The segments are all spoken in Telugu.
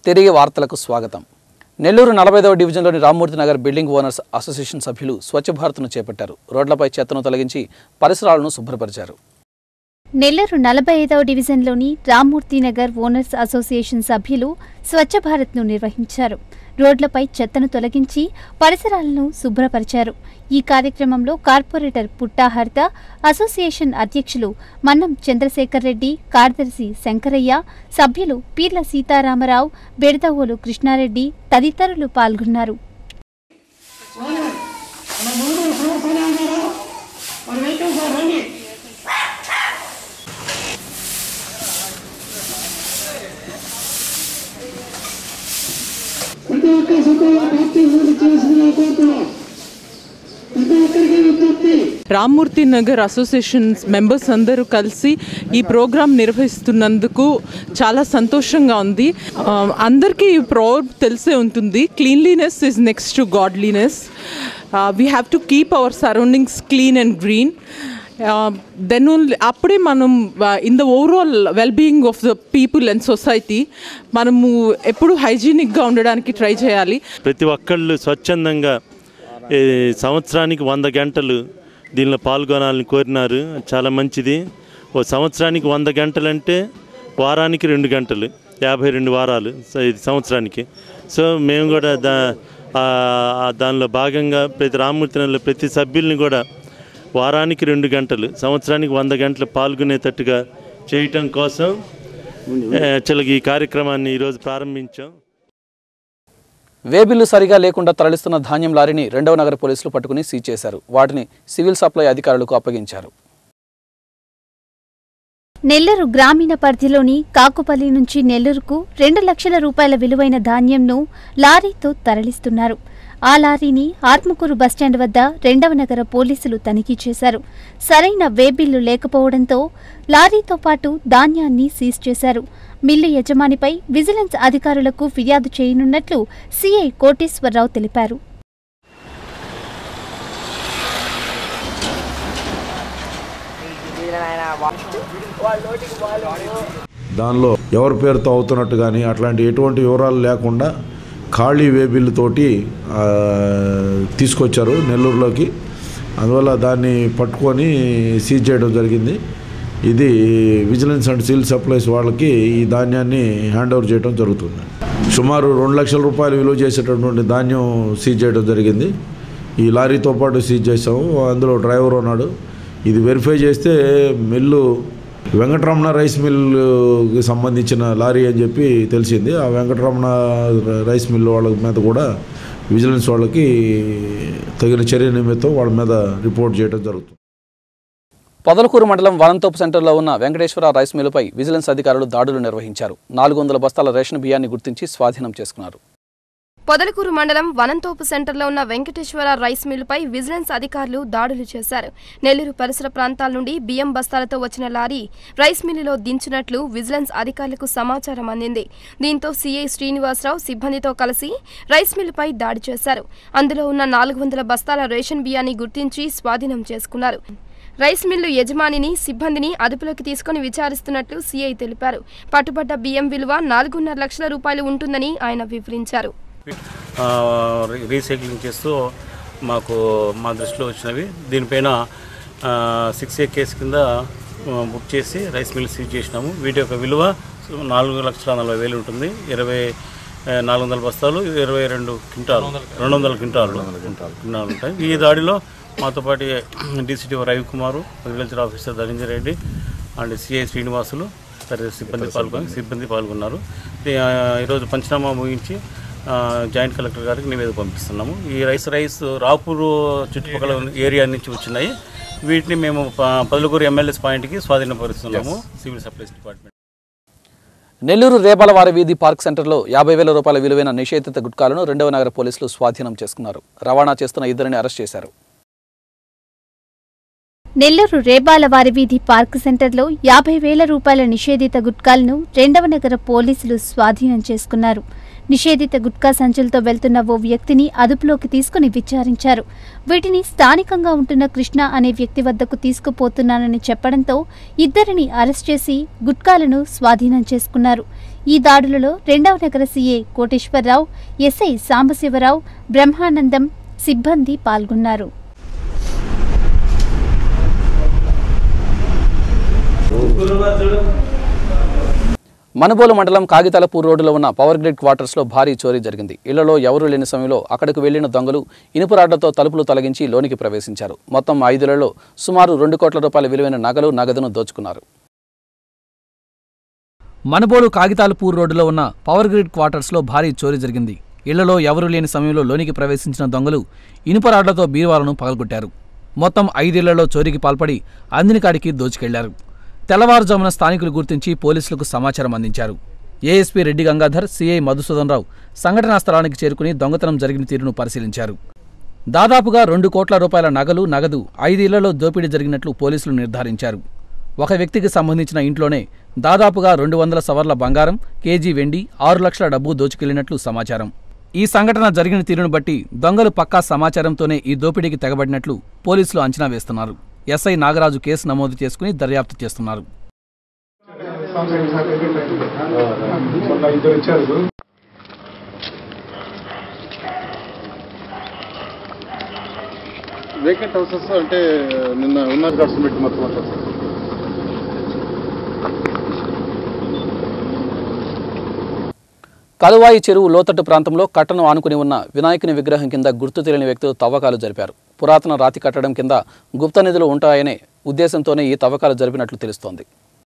తిరిగి వార్తలకు స్వాగతం నెల్లూరు నలభైదవ డివిజన్లోని Rammurthy Nagar building owners association సభ్యులు స్వచ్ఛ భారత్ను చేపట్టారు రోడ్లపై చెత్తను తొలగించి పరిసరాలను శుభ్రపరిచారు నెల్లూరు నలభై ఐదవ డివిజన్లోని రామ్మూర్తి నగర్ ఓనర్స్ అసోసియేషన్ సభ్యులు స్వచ్ఛ భారత్ను నిర్వహించారు రోడ్లపై చెత్తను తొలగించి పరిసరాలను శుభ్రపరిచారు ఈ కార్యక్రమంలో కార్పొరేటర్ పుట్టా హరిత అసోసియేషన్ అధ్యక్షులు మన్నం చంద్రశేఖర్ రెడ్డి కార్యదర్శి శంకరయ్య సభ్యులు పీర్ల సీతారామరావు బెడదవోలు కృష్ణారెడ్డి తదితరులు పాల్గొన్నారు ప్రతి ఒక్క శుక్రవారం భక్తి పూర్తి చేసిన కోరుతున్నాం ప్రతి ఒక్కరికి విజ్ఞప్తి రామ్మూర్తి నగర్ అసోసియేషన్ మెంబర్స్ అందరూ కలిసి ఈ ప్రోగ్రాం నిర్వహిస్తున్నందుకు చాలా సంతోషంగా ఉంది ఆ, అందరికీ ఈ ప్రో తెలిసే ఉంటుంది cleanliness is next to godliness we have to keep our surroundings clean and green then only అప్పుడే మనం in the overall well being of the people and society మనము ఎప్పుడు హైజీనిక్గా ఉండడానికి ట్రై చేయాలి ప్రతి ఒక్కళ్ళు స్వచ్ఛందంగా ఈ సంవత్సరానికి వంద గంటలు దీనిలో పాల్గొనాలని కోరినారు చాలా మంచిది ఓ సంవత్సరానికి వంద గంటలంటే వారానికి రెండు గంటలు యాభై రెండు వారాలు స- ఇది సంవత్సరానికి సో మేము కూడా దా ఆ- ఆ దానిలో భాగంగా ప్రతి రామూర్తి నెలలో ప్రతి సభ్యుల్ని కూడా వారానికి రెండు గంటలు సంవత్సరానికి వంద గంటలు పాల్గొనేటట్టుగా చేయటం కోసం యాక్చువల్గా ఈ కార్యక్రమాన్ని ఈరోజు ప్రారంభించాం వేబిల్లు సరిగా లేకుండా తరలిస్తున్న ధాన్యం లారీని రెండవ నగర పోలీసులు పట్టుకుని సీజ్ చేశారు వాటిని సివిల్ సప్లై అధికారులకు అప్పగించారు నెల్లూరు గ్రామీణ పరిధిలోని కాకుపల్లి నుంచి నెల్లూరుకు రెండు లక్షల రూపాయల విలువైన ధాన్యంను లారీతో తరలిస్తున్నారు ఆ లారీని ఆత్మకూరు బస్టాండ్ వద్ద రెండవ నగర పోలీసులు తనిఖీ చేశారు సరైన వేబిల్లు లేకపోవడంతో లారీతో పాటు ధాన్యాన్ని సీజ్ చేశారు మిల్లు యజమానిపై విజిలెన్స్ అధికారులకు ఫిర్యాదు చేయనున్నట్లు సీఐ కోటేశ్వరరావు తెలిపారు దానిలో ఎవరి పేరుతో అవుతున్నట్టు కానీ అట్లాంటి ఎటువంటి వివరాలు లేకుండా ఖాళీ వేబిల్లుతోటి ఆ, తీసుకొచ్చారు నెల్లూరులోకి అందువల్ల దాన్ని పట్టుకొని సీజ్ చేయడం జరిగింది ఇది విజిలెన్స్ అండ్ సివిల్ సప్లైస్ వాళ్ళకి ఈ ధాన్యాన్ని హ్యాండ్ ఓవర్ చేయడం జరుగుతుంది సుమారు రెండు లక్షల రూపాయలు విలువ చేసేటటువంటి ధాన్యం సీజ్ చేయడం జరిగింది ఈ లారీతో పాటు సీజ్ చేసాము అందులో డ్రైవర్ ఉన్నాడు ఇది వెరిఫై చేస్తే మిల్లు వెంకటరమణ రైస్ మిల్లుకి సంబంధించిన లారీ అని చెప్పి తెలిసింది ఆ వెంకటరమణ రైస్ మిల్ వాళ్ళ మీద కూడా విజిలెన్స్ వాళ్ళకి తగిన చర్య నిమిత్తం వాళ్ళ మీద రిపోర్ట్ చేయడం జరుగుతుంది పొదలకూరు మండలం వనంతోపు సెంటర్లో ఉన్న వెంకటేశ్వర రైస్ మిల్లుపై విజిలెన్స్ అధికారులు దాడులు నిర్వహించారు నాలుగు వందల బస్తాల రేషన్ బియ్యాన్ని గుర్తించి స్వాధీనం చేసుకున్నారు పొదలకూరు మండలం వనంతోపు సెంటర్లో ఉన్న వెంకటేశ్వర రైస్ మిల్లుపై విజిలెన్స్ అధికారులు దాడులు చేశారు నెల్లూరు పరిసర ప్రాంతాల నుండి బియ్యం బస్తాలతో వచ్చిన లారీ రైస్ మిల్లులో దించినట్లు విజిలెన్స్ అధికారులకు సమాచారం అందింది దీంతో సీఐ శ్రీనివాసరావు సిబ్బందితో కలిసి రైస్ మిల్లుపై దాడి చేశారు అందులో ఉన్న నాలుగు వందల బస్తాల రేషన్ బియ్యాన్ని గుర్తించి స్వాధీనం చేసుకున్నారు రైస్ మిల్లు యజమానిని సిబ్బందిని అదుపులోకి తీసుకుని విచారిస్తున్నట్లు సీఐ తెలిపారు పట్టుబడ్డ బియ్యం విలువ నాలుగున్నర లక్షల రూపాయలు ఉంటుందని ఆయన వివరించారు ఆ, రీ- రీసైక్లింగ్ చేస్తూ మాకు మా దృష్టిలో వచ్చినవి దీనిపైన సిక్స్ ఏ కేసు కింద ఆ, బుక్ చేసి రైస్ మిల్ సీజ్ చేసినాము వీటి యొక్క విలువ నాలుగు లక్షల నలభై వేలు ఉంటుంది ఇరవై ఆ, నాలుగు వందల బస్తాలు ఇరవై రెండు క్వింటాలు రెండు వందల క్వింటాలు క్వింటాలు ఉంటాయి ఈ దాడిలో మాతో పాటు DCT Ravikumar agriculture officer Dhananjaya Reddy and CI Srinivasulu తదితర సిబ్బంది పాల్గొని సిబ్బంది పాల్గొన్నారు ఈ, ఆ, ఈరోజు పంచనామా ముగించి ఆ, జాయింట్ కలెక్టర్ గారికి నివేదిక పంపిస్తున్నాము ఈ రైస్ రైస్ రాపూరు చుట్టుపక్కల ఉన్న ఏరియా నుంచి వచ్చినాయి వీటిని మేము ప- పదలుగురు ఎమ్మెల్యేస్ పాయింట్కి స్వాధీనపరుస్తున్నాము civil supplies department Nellore Repalavari వీధి పార్క్ సెంటర్లో యాభై వేల రూపాయల విలువైన నిషేధిత గుట్కాలను రెండవ నగర పోలీసులు స్వాధీనం చేసుకున్నారు రవాణా చేస్తున్న ఇద్దరిని అరెస్ట్ చేశారు నెల్లూరు రేబాలవారి వీధి పార్క్ సెంటర్లో యాభై వేల రూపాయల నిషేధిత గుట్కాలను రెండవ నగర పోలీసులు స్వాధీనం చేసుకున్నారు నిషేధిత గుట్కా సంచులతో వెళ్తున్న ఓ వ్యక్తిని అదుపులోకి తీసుకుని విచారించారు వీటిని స్థానికంగా ఉంటున్న కృష్ణ అనే వ్యక్తి వద్దకు తీసుకుపోతున్నానని చెప్పడంతో ఇద్దరిని అరెస్ట్ చేసి గుట్కాలను స్వాధీనం చేసుకున్నారు ఈ దాడులలో రెండవ నగర సీఏ కోటేశ్వరరావు ఎస్ఐ సాంబశివరావు బ్రహ్మానందం సిబ్బంది పాల్గొన్నారు మనుబోలు మండలం కాగితాలపూర్ రోడ్డులో ఉన్న పవర్ గ్రిడ్ క్వార్టర్స్లో భారీ చోరీ జరిగింది ఇళ్లలో ఎవరూ లేని సమయంలో అక్కడకు వెళ్లిన దొంగలు ఇనుపు రాడ్లతో తలుపులు తొలగించి లోనికి ప్రవేశించారు మొత్తం ఐదులలో సుమారు రెండు కోట్ల రూపాయల విలువైన నగలు నగదును దోచుకున్నారు మనబోలు కాగితాలపూర్ రోడ్డులో ఉన్న పవర్ గ్రిడ్ క్వార్టర్స్లో భారీ చోరీ జరిగింది ఇళ్లలో ఎవరూ లేని సమయంలో లోనికి ప్రవేశించిన దొంగలు ఇనుప రాడ్లతో బీరువాలను పగలగొట్టారు మొత్తం ఐదేళ్లలో చోరీకి పాల్పడి అందినకాడికి దోచుకెళ్లారు తెల్లవారుజామున స్థానికులు గుర్తించి పోలీసులకు సమాచారం అందించారు ఏఎస్పీ రెడ్డి గంగాధర్ సీఐ మధుసూదన్ రావు సంఘటనా స్థలానికి చేరుకుని దొంగతనం జరిగిన తీరును పరిశీలించారు దాదాపుగా రెండు కోట్ల రూపాయల నగలు నగదు ఐదేళ్లలో దోపిడీ జరిగినట్లు పోలీసులు నిర్ధారించారు ఒక వ్యక్తికి సంబంధించిన ఇంట్లోనే దాదాపుగా రెండు వందల సవర్ల బంగారం కేజీ వెండి ఆరు లక్షల డబ్బు దోచుకెళ్లినట్లు సమాచారం ఈ సంఘటన జరిగిన తీరును బట్టి దొంగలు పక్కా సమాచారంతోనే ఈ దోపిడీకి తెగబడినట్లు పోలీసులు అంచనా వేస్తున్నారు ఎస్ఐ నాగరాజు కేసు నమోదు చేసుకుని దర్యాప్తు చేస్తున్నారు వేకెంట్ హౌసెస్ అంటే నిన్న ఉన్నది ఖర్చు పెట్టి మొత్తం అంతా సార్ కలువాయి చెరువు లోతట్టు ప్రాంతంలో కట్టను ఆనుకుని ఉన్న వినాయకుని విగ్రహం కింద గుర్తు తెలియని వ్యక్తులు తవ్వకాలు జరిపారు పురాతన రాతి కట్టడం కింద గుప్త నిధులు ఉంటాయనే ఉద్దేశంతోనే ఈ తవ్వకాలు జరిపినట్లు తెలుస్తోంది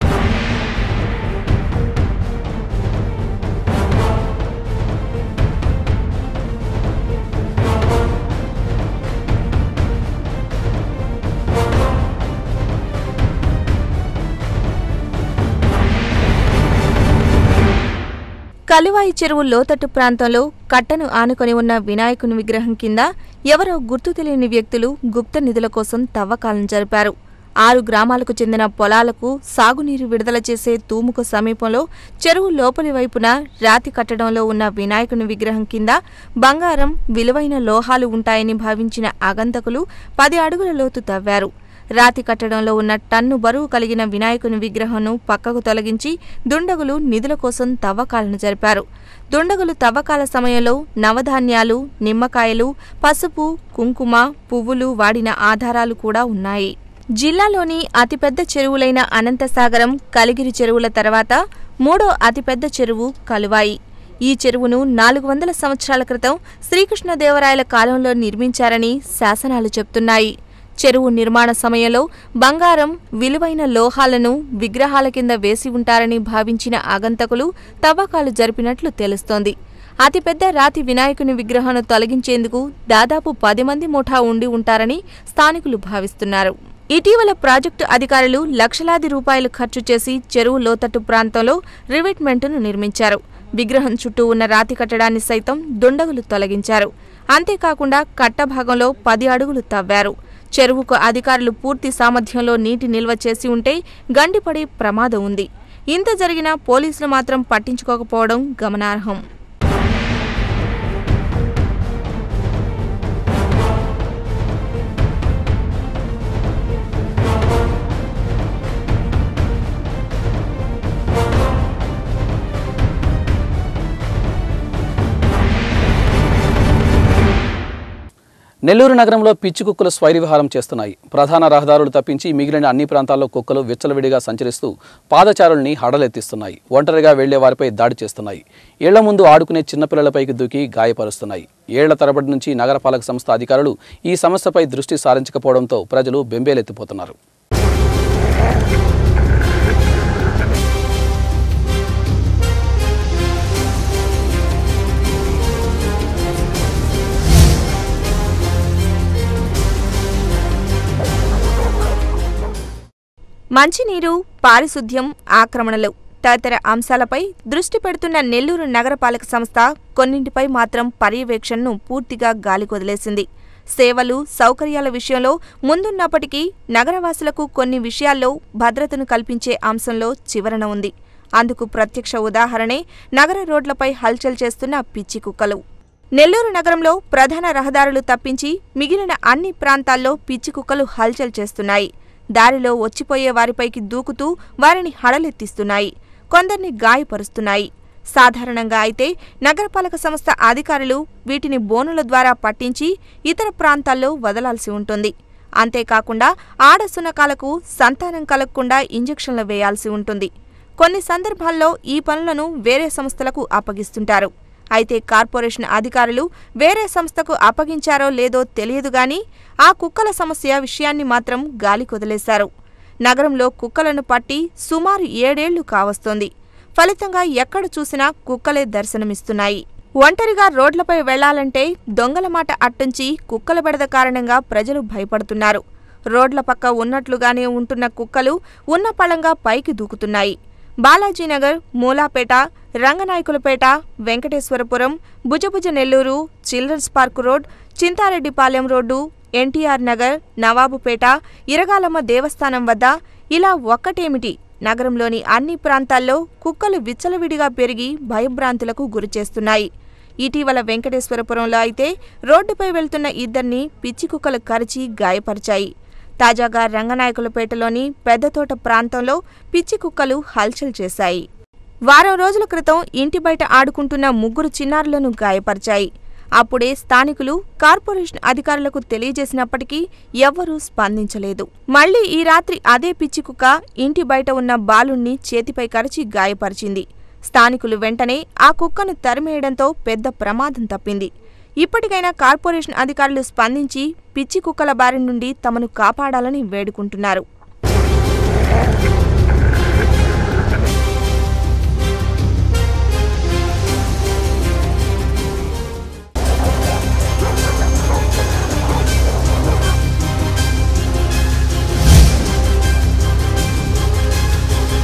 కలువాయి చెరువు లోతట్టు ప్రాంతంలో కట్టను ఆనుకొని ఉన్న వినాయకుని విగ్రహం కింద ఎవరో గుర్తు తెలియని వ్యక్తులు గుప్త నిధుల కోసం తవ్వకాలను జరిపారు ఆరు గ్రామాలకు చెందిన పొలాలకు సాగునీరు విడుదల చేసే తూముకు సమీపంలో చెరువు లోపలి వైపున రాతి కట్టడంలో ఉన్న వినాయకుని విగ్రహం కింద బంగారం విలువైన లోహాలు ఉంటాయని భావించిన ఆగంతకులు పది అడుగుల లోతు తవ్వారు రాతి కట్టడంలో ఉన్న టన్ను బరువు కలిగిన వినాయకుని విగ్రహంను పక్కకు తొలగించి దుండగులు నిధుల కోసం తవ్వకాలను జరిపారు దుండగులు తవ్వకాల సమయంలో నవధాన్యాలు నిమ్మకాయలు పసుపు కుంకుమ పువ్వులు వాడిన ఆధారాలు కూడా ఉన్నాయి జిల్లాలోని అతిపెద్ద చెరువులైన అనంతసాగరం కలిగిరి చెరువుల తర్వాత మూడో అతిపెద్ద చెరువు కలువాయి ఈ చెరువును నాలుగు వందల సంవత్సరాల క్రితం శ్రీకృష్ణదేవరాయల కాలంలో నిర్మించారని శాసనాలు చెప్తున్నాయి చెరువు నిర్మాణ సమయంలో బంగారం విలువైన లోహాలను విగ్రహాల కింద వేసి ఉంటారని భావించిన ఆగంతకులు తవ్వకాలు జరిపినట్లు తెలుస్తోంది అతిపెద్ద రాతి వినాయకుని విగ్రహాన్ని తొలగించేందుకు దాదాపు పది మంది ముఠా ఉండి ఉంటారని స్థానికులు భావిస్తున్నారు ఇటీవల ప్రాజెక్టు అధికారులు లక్షలాది రూపాయలు ఖర్చు చేసి చెరువు లోతట్టు ప్రాంతంలో రివిట్మెంట్ను నిర్మించారు విగ్రహం చుట్టూ ఉన్న రాతి కట్టడాన్ని సైతం దుండగులు తొలగించారు అంతేకాకుండా కట్ట భాగంలో పది అడుగులు తవ్వారు చెరువుకు అధికారులు పూర్తి సామర్థ్యంలో నీటి నిల్వ చేసి ఉంటే గండిపడే ప్రమాదం ఉంది ఇంత జరిగినా పోలీసులు మాత్రం పట్టించుకోకపోవడం గమనార్హం నెల్లూరు నగరంలో పిచ్చి కుక్కలు స్వైర విహారం చేస్తున్నాయి ప్రధాన రహదారులు తప్పించి మిగిలిన అన్ని ప్రాంతాల్లో కుక్కలు విచ్చలవిడిగా సంచరిస్తూ పాదచారుల్ని హడలెత్తిస్తున్నాయి ఒంటరిగా వెళ్లే వారిపై దాడి చేస్తున్నాయి ఏళ్ల ముందు ఆడుకునే చిన్నపిల్లలపైకి దూకి గాయపరుస్తున్నాయి ఏళ్ల తరబడి నుంచి నగరపాలక సంస్థ అధికారులు ఈ సమస్యపై దృష్టి సారించకపోవడంతో ప్రజలు బెంబేలెత్తిపోతున్నారు మంచినీరు పారిశుద్ధ్యం ఆక్రమణలు తదితర అంశాలపై దృష్టి పెడుతున్న నెల్లూరు నగరపాలక సంస్థ కొన్నింటిపై మాత్రం పర్యవేక్షణను పూర్తిగా గాలికొదిలేసింది సేవలు సౌకర్యాల విషయంలో ముందున్నప్పటికీ నగరవాసులకు కొన్ని విషయాల్లో భద్రతను కల్పించే అంశంలో చివరన ఉంది అందుకు ప్రత్యక్ష ఉదాహరణే నగర రోడ్లపై హల్చల్ చేస్తున్న పిచ్చి కుక్కలు నెల్లూరు నగరంలో ప్రధాన రహదారులు తప్పించి మిగిలిన అన్ని ప్రాంతాల్లో పిచ్చి కుక్కలు హల్చల్ చేస్తున్నాయి దారిలో వచ్చిపోయే వారిపైకి దూకుతూ వారిని హడలెత్తిస్తున్నాయి కొందరిని గాయపరుస్తున్నాయి సాధారణంగా అయితే నగరపాలక సంస్థ అధికారులు వీటిని బోనుల ద్వారా పట్టించి ఇతర ప్రాంతాల్లో వదలాల్సి ఉంటుంది అంతేకాకుండా ఆడ సునకాలకు సంతానం కలగకుండా ఇంజెక్షన్లు వేయాల్సి ఉంటుంది కొన్ని సందర్భాల్లో ఈ పనులను వేరే సంస్థలకు అప్పగిస్తుంటారు అయితే కార్పొరేషన్ అధికారులు వేరే సంస్థకు అప్పగించారో లేదో తెలియదు గాని ఆ కుక్కల సమస్య విషయాన్ని మాత్రం గాలి కొదిలేశారు నగరంలో కుక్కలను పట్టి సుమారు ఏడేళ్లు కావస్తోంది ఫలితంగా ఎక్కడ చూసినా కుక్కలే దర్శనమిస్తున్నాయి ఒంటరిగా రోడ్లపై వెళ్లాలంటే దొంగల మాట అట్టుంచి కుక్కల బెడద కారణంగా ప్రజలు భయపడుతున్నారు రోడ్ల పక్క ఉన్నట్లుగానే ఉంటున్న కుక్కలు ఉన్న పళంగా పైకి దూకుతున్నాయి బాలాజీనగర్ మూలాపేట రంగనాయకులపేట వెంకటేశ్వరపురం భుజభుజ Nellore children's park road Chintareddypalem road NTR Nagar Nawabpet Iragalamma దేవస్థానం వద్ద ఇలా ఒక్కటేమిటి నగరంలోని అన్ని ప్రాంతాల్లో కుక్కలు విచ్చలవిడిగా పెరిగి భయభ్రాంతులకు గురిచేస్తున్నాయి ఇటీవల వెంకటేశ్వరపురంలో అయితే రోడ్డుపై వెళ్తున్న ఇద్దరిని పిచ్చి కుక్కలు కరిచి గాయపరిచాయి తాజాగా రంగనాయకులపేటలోని పెద్దతోట ప్రాంతంలో పిచ్చి కుక్కలు హల్చల్ చేశాయి వారం రోజుల క్రితం ఇంటి బయట ఆడుకుంటున్న ముగ్గురు చిన్నారులను గాయపరిచాయి అప్పుడే స్థానికులు కార్పొరేషన్ అధికారులకు తెలియజేసినప్పటికీ ఎవ్వరూ స్పందించలేదు మళ్లీ ఈ రాత్రి అదే పిచ్చి కుక్క ఇంటి బయట ఉన్న బాలుణ్ణి చేతిపై కరిచి గాయపరిచింది స్థానికులు వెంటనే ఆ కుక్కను తరిమేయడంతో పెద్ద ప్రమాదం తప్పింది ఇప్పటికైనా కార్పొరేషన్ అధికారులు స్పందించి పిచ్చి కుక్కల బారి నుండి తమను కాపాడాలని వేడుకుంటున్నారు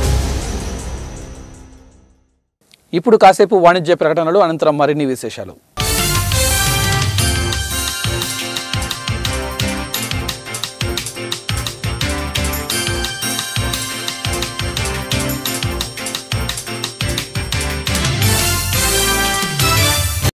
ఇప్పుడు కాసేపు వాణిజ్య ప్రకటనలు అనంతరం మరిన్ని విశేషాలు